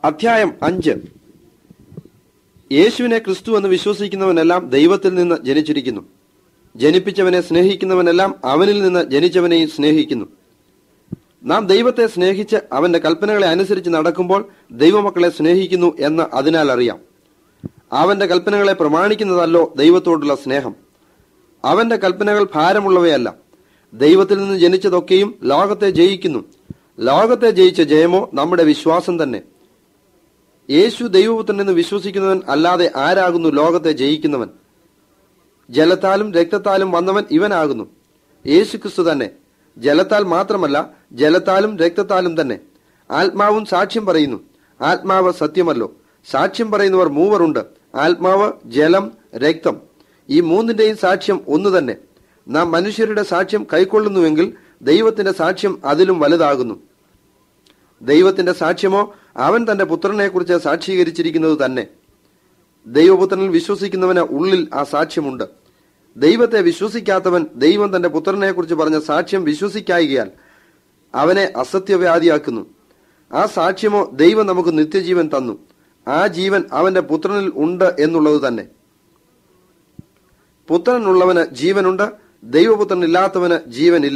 അധ്യായം അഞ്ച് യേശുവിനെ ക്രിസ്തു എന്ന് വിശ്വസിക്കുന്നവനെല്ലാം ദൈവത്തിൽ നിന്ന് ജനിച്ചിരിക്കുന്നു ജനിപ്പിച്ചവനെ സ്നേഹിക്കുന്നവനെല്ലാം അവനിൽ നിന്ന് ജനിച്ചവനെയും സ്നേഹിക്കുന്നു നാം ദൈവത്തെ സ്നേഹിച്ച് അവന്റെ കൽപ്പനകളെ അനുസരിച്ച് നടക്കുമ്പോൾ ദൈവമക്കളെ സ്നേഹിക്കുന്നു എന്ന് അതിനാൽ അറിയാം അവന്റെ കൽപ്പനകളെ പ്രമാണിക്കുന്നതല്ലോ ദൈവത്തോടുള്ള സ്നേഹം അവന്റെ കൽപ്പനകൾ ഭാരമുള്ളവയല്ല ദൈവത്തിൽ നിന്ന് ജനിച്ചതൊക്കെയും ലോകത്തെ ജയിക്കുന്നു ലോകത്തെ ജയിച്ച ജയമോ നമ്മുടെ വിശ്വാസം തന്നെ യേശു ദൈവപുത്രൻ എന്ന് വിശ്വസിക്കുന്നവൻ അല്ലാതെ ആരാകുന്നു ലോകത്തെ ജയിക്കുന്നവൻ ജലത്താലും രക്തത്താലും വന്നവൻ ഇവനാകുന്നു യേശു ക്രിസ്തു തന്നെ ജലത്താൽ മാത്രമല്ല ജലത്താലും രക്തത്താലും തന്നെ ആത്മാവും സാക്ഷ്യം പറയുന്നു ആത്മാവ് സത്യമല്ലോ സാക്ഷ്യം പറയുന്നവർ മൂവറുണ്ട് ആത്മാവ് ജലം രക്തം ഈ മൂന്നിന്റെയും സാക്ഷ്യം ഒന്നു തന്നെ നാം മനുഷ്യരുടെ സാക്ഷ്യം കൈക്കൊള്ളുന്നുവെങ്കിൽ ദൈവത്തിന്റെ സാക്ഷ്യം അതിലും വലുതാകുന്നു ദൈവത്തിന്റെ സാക്ഷ്യമോ അവൻ തന്റെ പുത്രനെക്കുറിച്ച് സാക്ഷീകരിച്ചിരിക്കുന്നത് തന്നെ ദൈവപുത്രനിൽ വിശ്വസിക്കുന്നവന് ഉള്ളിൽ ആ സാക്ഷ്യമുണ്ട് ദൈവത്തെ വിശ്വസിക്കാത്തവൻ ദൈവം തന്റെ പുത്രനെക്കുറിച്ച് പറഞ്ഞ സാക്ഷ്യം വിശ്വസിക്കായികയാൽ അവനെ അസത്യവ്യാധിയാക്കുന്നു ആ സാക്ഷ്യമോ ദൈവം നമുക്ക് നിത്യജീവൻ തന്നു ആ ജീവൻ അവന്റെ പുത്രനിൽ ഉണ്ട് എന്നുള്ളത് തന്നെ പുത്രനുള്ളവന് ജീവനുണ്ട് ദൈവപുത്രനില്ലാത്തവന് ജീവനില്ല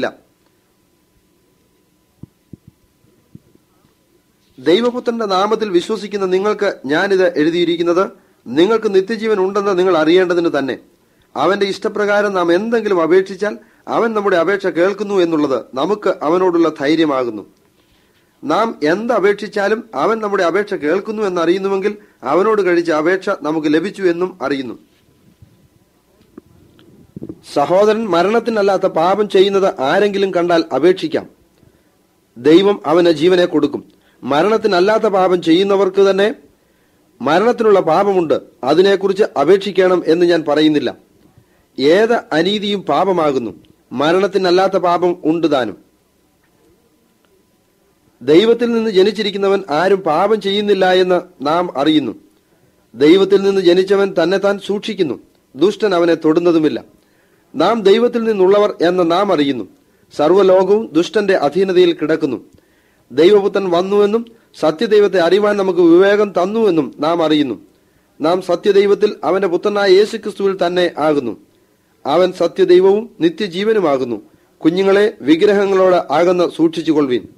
ദൈവപുത്രന്റെ നാമത്തിൽ വിശ്വസിക്കുന്ന നിങ്ങൾക്ക് ഞാനിത് എഴുതിയിരിക്കുന്നത് നിങ്ങൾക്ക് നിത്യജീവൻ ഉണ്ടെന്ന് നിങ്ങൾ അറിയേണ്ടതിന് തന്നെ അവന്റെ ഇഷ്ടപ്രകാരം നാം എന്തെങ്കിലും അപേക്ഷിച്ചാൽ അവൻ നമ്മുടെ അപേക്ഷ കേൾക്കുന്നു എന്നുള്ളത് നമുക്ക് അവനോടുള്ള ധൈര്യമാകുന്നു നാം എന്ത് അപേക്ഷിച്ചാലും അവൻ നമ്മുടെ അപേക്ഷ കേൾക്കുന്നു എന്നറിയുന്നുവെങ്കിൽ അവനോട് കഴിച്ച അപേക്ഷ നമുക്ക് ലഭിച്ചു എന്നും അറിയുന്നു സഹോദരൻ മരണത്തിനല്ലാത്ത പാപം ചെയ്യുന്നത് ആരെങ്കിലും കണ്ടാൽ അപേക്ഷിക്കാം ദൈവം അവന് ജീവനെ കൊടുക്കും മരണത്തിനല്ലാത്ത പാപം ചെയ്യുന്നവർക്ക് തന്നെ മരണത്തിനുള്ള പാപമുണ്ട് അതിനെക്കുറിച്ച് അപേക്ഷിക്കണം എന്ന് ഞാൻ പറയുന്നില്ല ഏത് അനീതിയും പാപമാകുന്നു മരണത്തിനല്ലാത്ത പാപം ഉണ്ട് താനും ദൈവത്തിൽ നിന്ന് ജനിച്ചിരിക്കുന്നവൻ ആരും പാപം ചെയ്യുന്നില്ല എന്ന് നാം അറിയുന്നു ദൈവത്തിൽ നിന്ന് ജനിച്ചവൻ തന്നെ താൻ സൂക്ഷിക്കുന്നു ദുഷ്ടൻ അവനെ തൊടുന്നതുമില്ല നാം ദൈവത്തിൽ നിന്നുള്ളവർ എന്ന് നാം അറിയുന്നു സർവ്വലോകവും ദുഷ്ടന്റെ അധീനതയിൽ കിടക്കുന്നു ദൈവപുത്രൻ വന്നുവെന്നും സത്യദൈവത്തെ അറിയുവാൻ നമുക്ക് വിവേകം തന്നുവെന്നും നാം അറിയുന്നു നാം സത്യദൈവത്തിൽ അവന്റെ പുത്രനായ യേശുക്രിസ്തുവിൽ തന്നെ ആകുന്നു അവൻ സത്യദൈവവും നിത്യജീവനുമാകുന്നു കുഞ്ഞുങ്ങളെ വിഗ്രഹങ്ങളോട് ആകുന്ന സൂക്ഷിച്ചുകൊള്ളുവീൻ